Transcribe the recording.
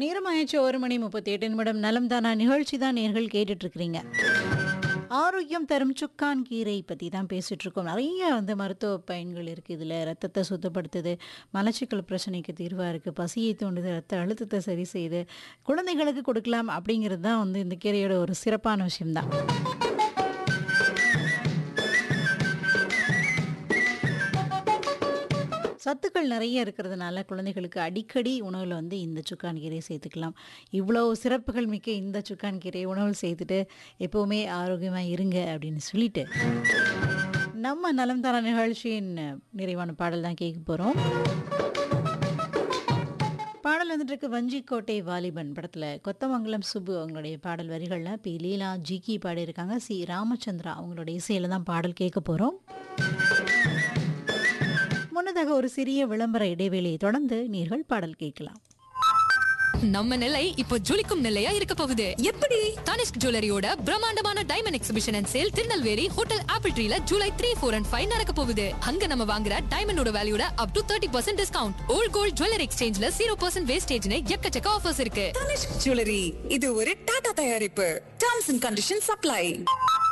நேரமாயிடுச்சு ஒரு மணி முப்பத்தி எட்டு நிமிடம் நலம் தானா நிகழ்ச்சி தான் நேர்கள் கேட்டுட்டு இருக்கிறீங்க ஆரோக்கியம் தரும் சுக்கான் கீரை பற்றி தான் பேசிட்டு இருக்கோம் நிறைய வந்து மருத்துவ பயன்கள் இருக்குது இதில் ரத்தத்தை சுத்தப்படுத்துது மலச்சிக்கல் பிரச்சனைக்கு தீர்வாக இருக்குது பசியை தூண்டுது ரத்த அழுத்தத்தை சரி செய்யுது குழந்தைகளுக்கு கொடுக்கலாம் அப்படிங்கிறது தான் வந்து இந்த கீரையோட ஒரு சிறப்பான விஷயம்தான் சத்துக்கள் நிறைய இருக்கிறதுனால குழந்தைகளுக்கு அடிக்கடி உணவில் வந்து இந்த சுக்கான் கீரையை சேர்த்துக்கலாம் இவ்வளோ சிறப்புகள் மிக்க இந்த சுக்கான் கீரையை உணவில் சேர்த்துட்டு எப்போவுமே ஆரோக்கியமாக இருங்க அப்படின்னு சொல்லிட்டு நம்ம நலம் தர நிகழ்ச்சியின் நிறைவான பாடல் தான் கேட்க போகிறோம் பாடல் வந்துட்டு இருக்கு வஞ்சிக்கோட்டை வாலிபன் படத்தில் கொத்தமங்கலம் சுப்பு அவங்களுடைய பாடல் வரிகளில் பி லீலா ஜிகி பாடியிருக்காங்க சி ராமச்சந்திரா அவங்களுடைய இசையில் தான் பாடல் கேட்க போகிறோம் முன்னதாக ஒரு சிறிய விளம்பர இடைவேளையை தொடர்ந்து நீர்கள் பாடல் கேட்கலாம் நம்ம நிலை இப்போ ஜொலிக்கும் நிலையா இருக்க போகுது எப்படி தனிஷ்க் ஜுவல்லரியோட பிரம்மாண்டமான diamond exhibition and sale Tirunelveli hotel Apple ட்ரீல July three four and five நடக்க போகுது அங்க நம்ம வாங்குற டைமண்டோட வேல்யூட up to thirty percent discount old gold jewellery எக்ஸ்சேஞ்ச்ல ஜீரோ பர்சன்ட் வேஸ்டேஜ்னு எக்கச்சக்க ஆஃபர்ஸ் இருக்கு தனிஷ்க் ஜுவல்லரி இது ஒரு டாடா தயாரிப்பு டர்ம்ஸ் அண்ட் கண்டிஷன் சப்ளை